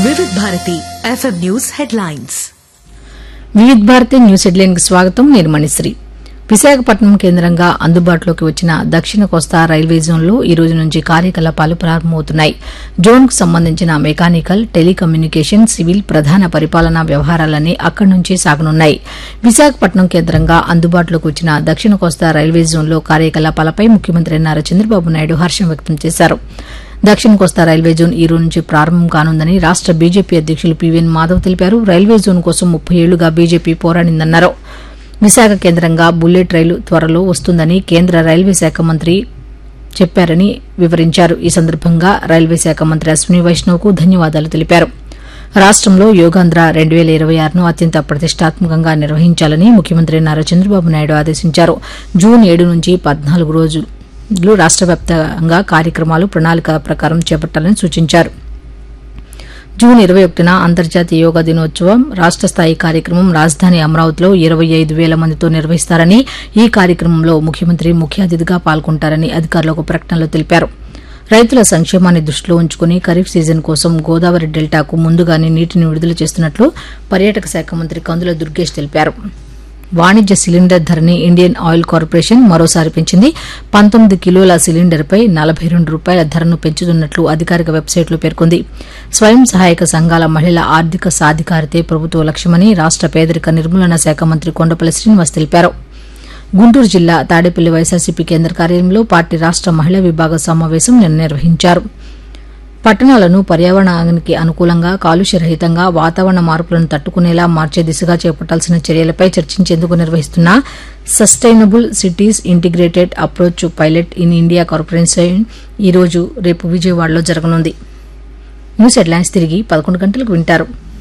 Vividh Bharati FM news headlines Vividh Bharati news headline కి స్వాగతం నేను మణిశ్రీ విశాఖపట్నం కేంద్రంగా అందుబాటులోకి వచ్చిన దక్షిణ కోస్తా రైల్వే జోన్లో ఈ రోజు నుంచి కార్యకలాపాలు ప్రారంభమవుతున్నాయి జోన్ కు సంబంధించిన మెకానికల్ టెలికమ్యూనికేషన్ సివిల్ ప్రధాన పరిపాలనా వ్యవహారాలన్నీ అక్కడి నుంచే సాగనున్నాయి విశాఖపట్నం కేంద్రంగా అందుబాటులోకి వచ్చిన దక్షిణ కోస్తా రైల్వే జోన్లో కార్యకలాపాలపై ముఖ్యమంత్రి నారా చంద్రబాబు నాయుడు హర్షం వ్యక్తం చేశారు దక్షిణ కోస్తా రైల్వే జోన్ ఈ రోజు నుంచి ప్రారంభం కానుందని రాష్ట బీజేపీ అధ్యకులు పీవీఎన్ మాధవ్ తెలిపారు రైల్వే జోన్ కోసం ముప్పై ఏళ్లుగా బీజేపీ పోరాడిందన్నారు విశాఖ కేంద్రంగా బుల్లెట్ రైలు త్వరలో వస్తుందని కేంద్ర రైల్వే శాఖ మంత్రి చెప్పారని వివరించారు ఈ సందర్భంగా రైల్వే శాఖ మంత్రి అశ్విని వైష్ణవ్ కు ధన్యవాదాలు తెలిపారు రాష్టంలో యోగాంధ్ర రెండు వేల ఇరవై ఆరును అత్యంత ప్రతిష్టాత్మకంగా నిర్వహించాలని ముఖ్యమంత్రి నారా చంద్రబాబు నాయుడు ఆదేశించారు జూన్ ఏడు నుంచి పద్నాలుగు రోజులు రాష్ట వ్యాప్తంగా కార్యక్రమాలు ప్రణాళిక ప్రకారం చేపట్టాలని సూచించారు జూన్ ఇరవై ఒకటిన అంతర్జాతీయ యోగా దినోత్సవం రాష్ట స్థాయి కార్యక్రమం రాజధాని అమరావతిలో ఇరవై ఐదు వేల మందితో నిర్వహిస్తారని ఈ కార్యక్రమంలో ముఖ్యమంత్రి ముఖ్య అతిథిగా పాల్గొంటారని అధికారులు ఒక ప్రకటనలో తెలిపారు రైతుల సంక్షేమాన్ని దృష్టిలో ఉంచుకుని ఖరీఫ్ సీజన్ కోసం గోదావరి డెల్టాకు ముందుగానే నీటిని విడుదల చేస్తున్నట్లు పర్యాటక శాఖ మంత్రి కందుల దుర్గేష్ తెలిపారు వాణిజ్య సిలిండర్ ధరని ఇండియన్ ఆయిల్ కార్పొరేషన్ మరోసారి పెంచింది పంతొమ్మిది కిలోల సిలిండర్పై నలభై రెండు రూపాయల ధరను పెంచుతున్నట్లు అధికారిక వెబ్సైట్లో పేర్కొంది స్వయం సహాయక సంఘాల మహిళల ఆర్థిక సాధికారితే ప్రభుత్వ లక్ష్యమని రాష్ట పేదరిక నిర్మూలన శాఖ మంత్రి కొండపల్లి శ్రీనివాస్ తెలిపారు గుంటూరు జిల్లా తాడేపల్లి వైఎస్సార్సీపీ కేంద్ర కార్యాలయంలో పార్టీ రాష్ట మహిళా విభాగ సమావేశం నిన్న నిర్వహించారు పట్టణాలను పర్యావరణానికి అనుకూలంగా కాలుష్యరహితంగా వాతావరణ మార్పులను తట్టుకునేలా మార్చే దిశగా చేపట్టాల్సిన చర్యలపై చర్చించేందుకు నిర్వహిస్తున్న sustainable cities integrated approach pilot in India corporation ఈ రోజు రేపు విజయవాడలో జరగనుంది న్యూస్ హెడ్లైన్స్ తిరిగి పదకొండు గంటలకు వింటారు